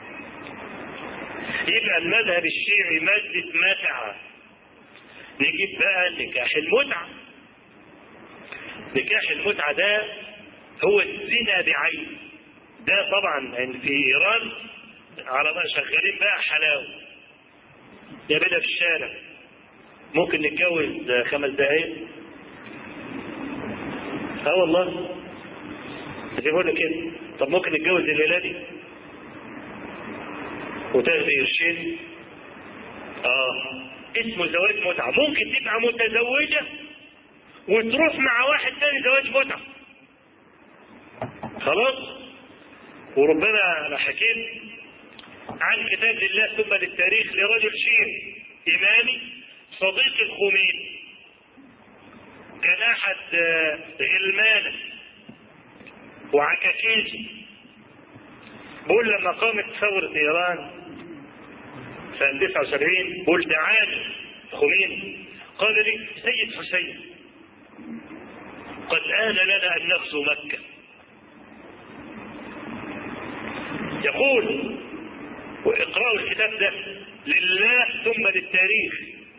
S2: يبقى المذهب الشيعي مادة متعة نجيب بقى نكاح المتعة نكاح المتعة ده هو الزنا بعين ده طبعا في ايران على بقى شغالين بقى حلاوه يا بدا في الشارع ممكن نتجوز خمس دقايق اه والله زي بقول كده طب ممكن نتجوز الليله دي وتاخدي قرشين اه اسمه زواج متعه ممكن تبقى متزوجه وتروح مع واحد تاني زواج متعه خلاص وربنا انا حكيت عن كتاب لله ثم للتاريخ لرجل شيعي إمامي صديق الخميني كان أحد غلمانه وعكاكيزي بقول لما قامت ثورة إيران سنة 79 بقول دعاني خميني قال لي سيد حسين قد آن لنا أن نغزو مكة يقول واقرأوا الكتاب ده لله ثم للتاريخ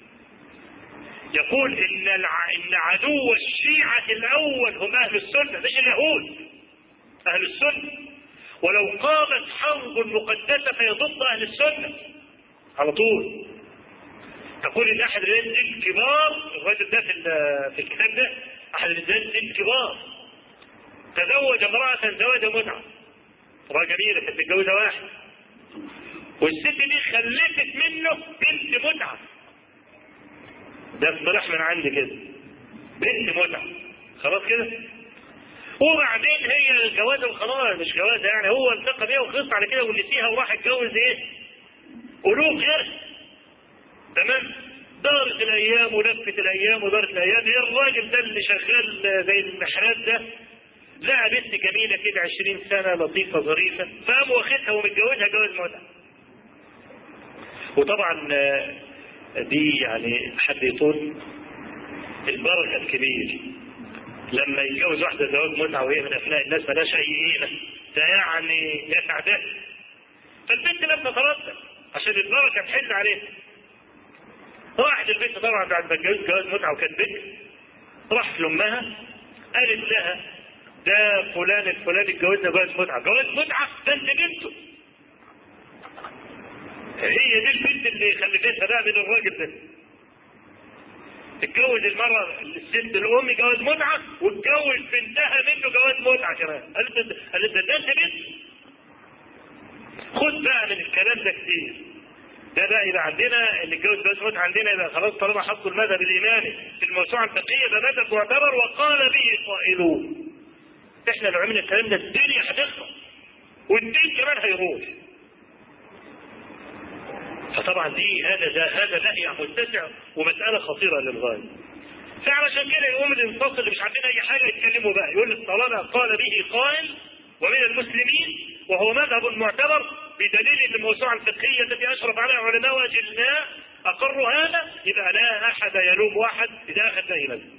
S2: يقول إن الع... إن عدو الشيعة الأول هم أهل السنة مش اليهود أهل السنة ولو قامت حرب مقدسة فهي ضد أهل السنة على طول تقول إن أحد الرجال الكبار الرجل ده في, في الكتاب ده أحد الرجال الكبار تزوج امرأة زواج متعة امرأة جميلة كانت متجوزة واحد والست دي خلفت منه بنت متعة ده اصطلاح من عندي كده بنت متعة خلاص كده وبعدين هي الجوازة وخلاص مش جوازة يعني هو التقى بيها وخلص على كده ونسيها وراح اتجوز ايه؟ قلوب غير تمام؟ دارت الايام ولفت الايام ودارت الايام ايه الراجل ده اللي شغال زي المحرات ده لقى بنت جميله كده 20 سنه لطيفه ظريفه فقام واخدها ومتجوزها جواز متعه وطبعا دي يعني حد يطول البركه الكبير لما يتجوز واحده زواج متعه وهي من ابناء الناس مالهاش اي قيمه ده يعني يسعدها فالبنت لم تتردد عشان البركه تحل عليها راحت البنت طبعا بعد ما اتجوزت جواز متعه وكانت بنت راحت لامها قالت لها ده فلان الفلاني اتجوزنا جواز متعه جواز متعه ده انت بنته هي دي البنت اللي خلفتها بقى من الراجل ده اتجوز المرة الست الأم جواز متعة واتجوز بنتها منه جواز متعة كمان قالت قالت ده انت بنت خد بقى من الكلام ده كتير ده بقى يبقى عندنا اللي اتجوز جواز متعة عندنا يبقى خلاص طالما حطوا المذهب الإمامي في الموسوعة الفقهية ده مذهب معتبر وقال به قائلون احنا لو عملنا الكلام ده الدنيا هتخلص والدين كمان هيروح فطبعا دي هذا ده هذا نهي متسع ومسألة خطيرة للغاية. فعلشان كده يقوم الانفاق اللي مش عارفين أي حاجة يتكلموا بقى يقول طالما قال به قائل ومن المسلمين وهو مذهب معتبر بدليل ان الموسوعة الفقهية التي أشرف عليها علماء وأجلاء أقروا هذا يبقى لا أحد يلوم واحد إذا أخذ أي مذهب.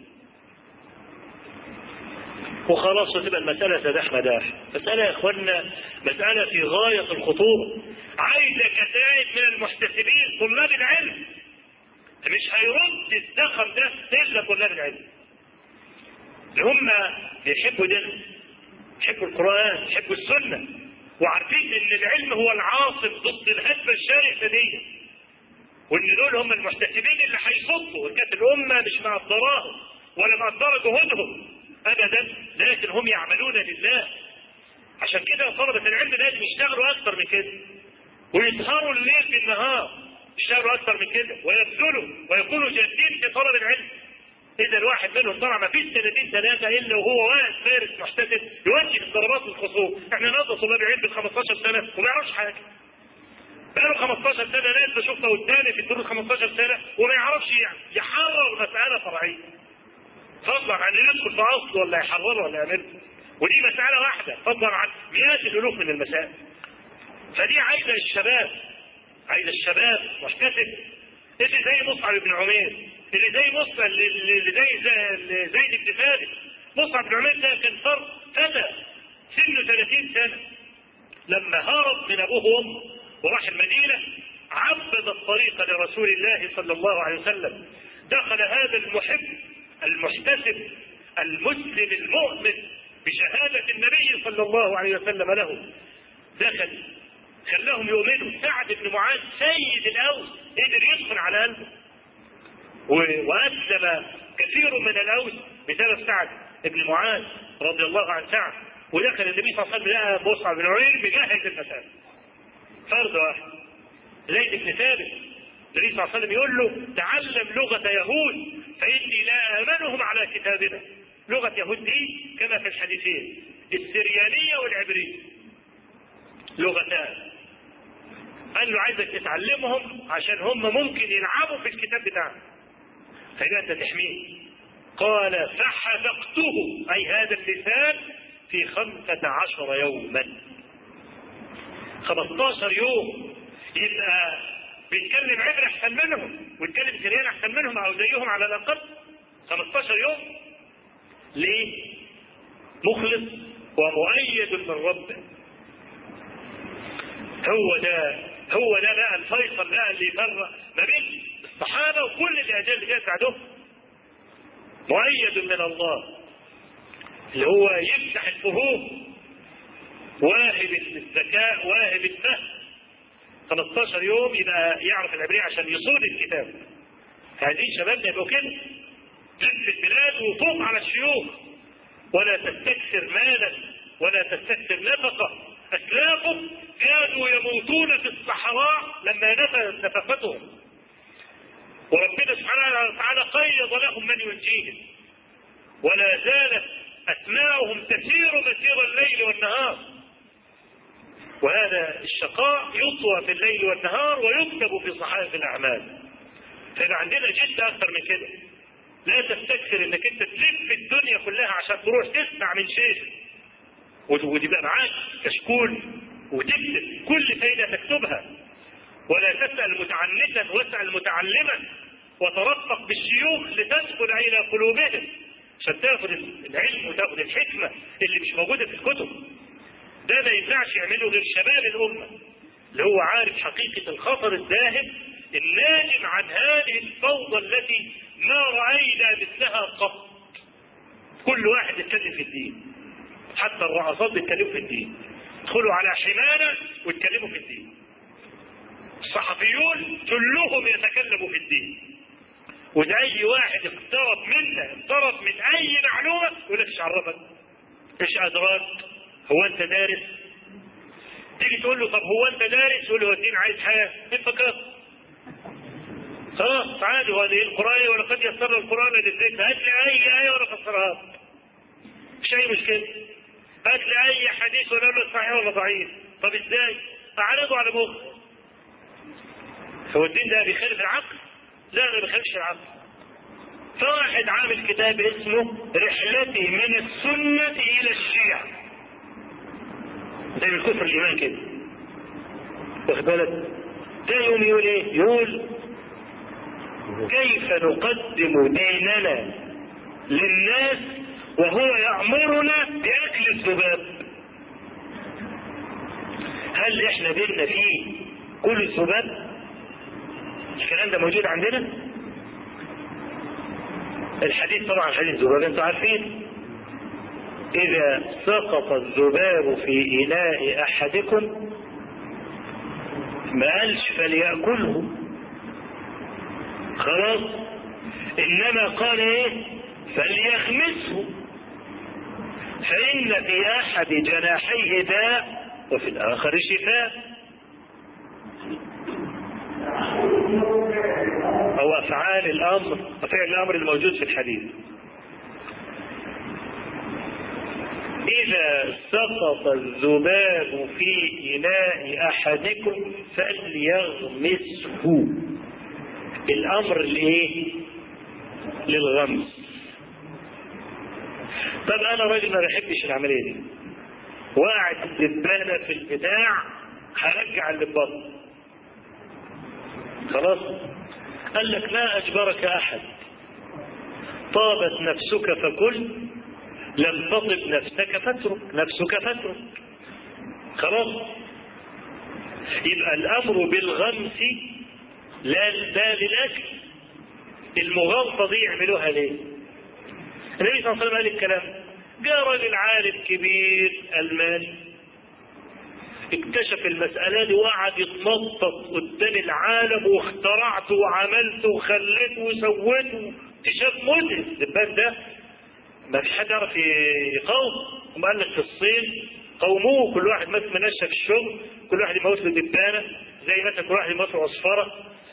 S2: وخلاص وتبقى المسألة سداح مداح مسألة يا إخوانا مسألة في غاية الخطورة عايزة كتائب من المحتسبين طلاب العلم مش هيرد الزخم ده إلا طلاب العلم اللي هم بيحبوا ده يحبوا القرآن يحبوا السنة وعارفين ان العلم هو العاصم ضد الهدمة الشرسة دي وان دول هم المحتسبين اللي هيصدوا وكانت الأمة مش مقدراهم ولا مقدرة جهودهم ابدا لكن هم يعملون لله عشان كده طلبة العلم لازم يشتغلوا أكتر من كده ويسهروا الليل بالنهار يشتغلوا أكتر من كده ويبذلوا ويكونوا جادين في طلب العلم إذا الواحد منهم طلع ما فيش سنتين ثلاثة إلا وهو واقف فارس محتسب يوجه الضربات للخصوم، إحنا نقضي طلاب العلم بال 15 سنة وما يعرفش حاجة. بقاله 15 سنة ناس بشوفها قدامي في الدروس 15 سنة وما يعرفش يعني يحرر مسألة فرعية. فضلا عن اللي يدخل في أصل ولا يحرره ولا يعمله. ودي مسألة واحدة فضلا عن مئات الألوف من المسائل. فدي عايزة الشباب عايزة الشباب محتسب اللي زي مصعب بن عمير اللي زي مصعب اللي زي زي زيد بن ثابت مصعب بن عمير ده كان فرد فتى سنه 30 سنة لما هرب من أبوه وأمه وراح المدينة عبد الطريق لرسول الله صلى الله عليه وسلم دخل هذا المحب المحتسب المسلم المؤمن بشهادة النبي صلى الله عليه وسلم له دخل خلاهم يؤمنوا سعد بن معاذ سيد الاوس قدر يدخل على قلبه واسلم كثير من الاوس بسبب سعد بن معاذ رضي الله عن سعد ودخل النبي صلى الله عليه وسلم لقى مصعب بن عمير بجهز المسألة فرد واحد زيد بن ثابت النبي صلى الله عليه وسلم يقول له تعلم لغة يهود فإني لا آمنهم على كتابنا لغة يهود دي كما في الحديثين السريانية والعبرية لغتان قال له عايزك تتعلمهم عشان هم ممكن يلعبوا في الكتاب بتاعنا فإذا أنت تحميه قال فحذقته أي هذا اللسان في خمسة عشر يوما خمستاشر يوم يبقى بيتكلم عبر أحسن منهم ويتكلم سريان أحسن منهم أو زيهم على الأقل 15 يوم ليه؟ مخلص ومؤيد من ربه هو ده هو ده بقى الفيصل بقى اللي يفرق ما بين الصحابة وكل الأجيال اللي جاية بعدهم مؤيد من الله اللي هو يفتح الفهوم واهب الذكاء واهب الفهم 15 يوم يبقى يعرف العبرية عشان يصون الكتاب هذه شبابنا يبقوا كده تلف البلاد وفوق على الشيوخ ولا تستكثر مالا ولا تستكثر نفقة أسلافهم كانوا يموتون في الصحراء لما نفذت نفقتهم وربنا سبحانه وتعالى قيض لهم من ينجيهم ولا زالت أسماؤهم تسير مسير الليل والنهار وهذا الشقاء يطوى في الليل والنهار ويكتب في صحائف الأعمال فإذا عندنا جد أكثر من كده لا تستكثر انك انت تلف الدنيا كلها عشان تروح تسمع من شيخ وتبقى معاك كشكول وتكتب كل فايدة تكتبها ولا تسأل متعنتا واسأل متعلما وترفق بالشيوخ لتدخل إلى قلوبهم عشان تاخد العلم وتاخد الحكمة اللي مش موجودة في الكتب ده ما ينفعش يعمله غير شباب الأمة اللي هو عارف حقيقة الخطر الذاهب الناجم عن هذه الفوضى التي ما رأينا مثلها قط كل واحد يتكلم في الدين حتى الرؤساء بيتكلموا في الدين ادخلوا على حمانة واتكلموا في الدين الصحفيون كلهم يتكلموا في الدين وده اي واحد اقترب منا اقترب من اي معلومة يقول لك ايش عرفك ايش ادراك هو انت دارس تيجي تقول له طب هو انت دارس يقول له هو الدين عايز حياة انت فكرت خلاص عادي وهذه القرآن ولقد يسر القرآن للذكر هات لي أي آية ولا فسرها مش أي مشكلة هات لي أي حديث ولا له صحيح ولا ضعيف طب إزاي؟ أعرضه على مخ هو الدين ده بيخالف العقل؟ لا ما بيخالفش العقل فواحد عامل كتاب اسمه رحلتي من السنة إلى الشيعة زي الكفر الإيمان كده واخد بالك؟ ده يوم يقول ايه؟ يقول كيف نقدم ديننا للناس وهو يأمرنا بأكل الذباب هل احنا ديننا فيه كل الذباب الكلام ده موجود عندنا الحديث طبعا حديث ذباب انتوا عارفين إذا سقط الذباب في إناء أحدكم ما قالش فليأكله خلاص انما قال ايه فليخمسه فإن في أحد جناحيه داء وفي الآخر شفاء أو أفعال الأمر فعل الأمر الموجود في الحديث إذا سقط الذباب في إناء أحدكم فليغمسه الأمر لإيه؟ للغمس طب أنا راجل ما بحبش العملية دي وقعت الدبانة في البتاع هرجع اللي ببطن خلاص قال لك لا أجبرك أحد طابت نفسك فكل لم تطب نفسك فاترك نفسك فاترك خلاص يبقى الأمر بالغمس لا لا للأكل المغالطة دي يعملوها ليه؟ النبي صلى الله عليه وسلم قال الكلام جاء راجل عالم كبير ألماني اكتشف المسألة دي وقعد يتنطط قدام العالم واخترعت وعملت وخليت وسويت اكتشاف مذهل الدبان ده ما فيش حد يعرف يقاوم هم قال لك في الصين قوموه كل واحد ماسك منشة في الشغل كل واحد يموت له دبانة زي مثلا كل واحد يموت له عصفرة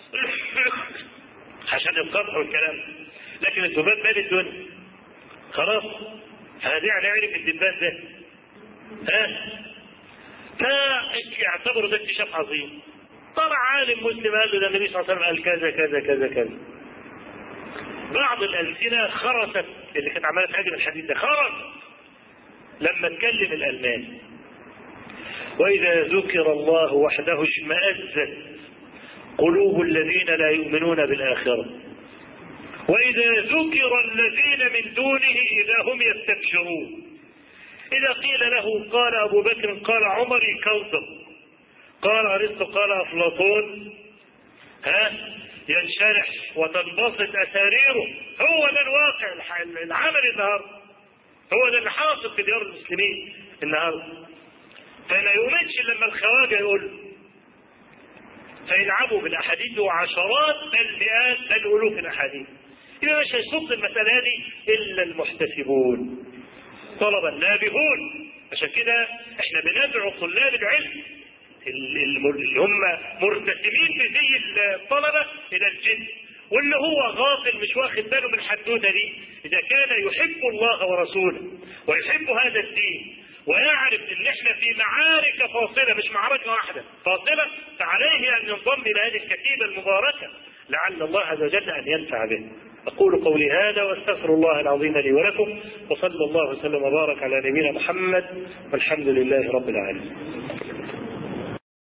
S2: عشان القطع والكلام لكن الذباب مال الدنيا خلاص هذه يعني عرف الدبان ده ها فاعتبروا ده اكتشاف عظيم طلع عالم مسلم قال له ده النبي صلى الله عليه وسلم قال كذا كذا كذا كذا بعض الألسنة خرست اللي كانت عمالة تهاجم الحديث ده خرس لما اتكلم الألماني وإذا ذكر الله وحده اشمأزت قلوب الذين لا يؤمنون بالآخرة وإذا ذكر الذين من دونه إذا هم يستبشرون إذا قيل له قال أبو بكر قال عمر الكوثر قال أرسطو قال أفلاطون ها ينشرح وتنبسط أساريره هو ده الواقع العمل النهارده هو ده اللي حاصل في ديار المسلمين النهارده فما يؤمنش لما الخواجة يقول فيلعبوا بالأحاديث وعشرات بل مئات بل ألوف الأحاديث يبقى مش هيصد المسألة دي إلا المحتسبون طلبة نابهون عشان كده احنا بندعو طلاب العلم اللي هم مرتسمين في زي الطلبة إلى الجد واللي هو غافل مش واخد باله من الحدوتة دي إذا كان يحب الله ورسوله ويحب هذا الدين ويعرف ان احنا في معارك فاصلة مش معركة واحدة فاصلة فعليه ان ينضم الى هذه الكتيبة المباركة لعل الله عز وجل ان ينفع به أقول قولي هذا واستغفر الله العظيم لي ولكم وصلى الله وسلم وبارك على نبينا محمد والحمد لله رب العالمين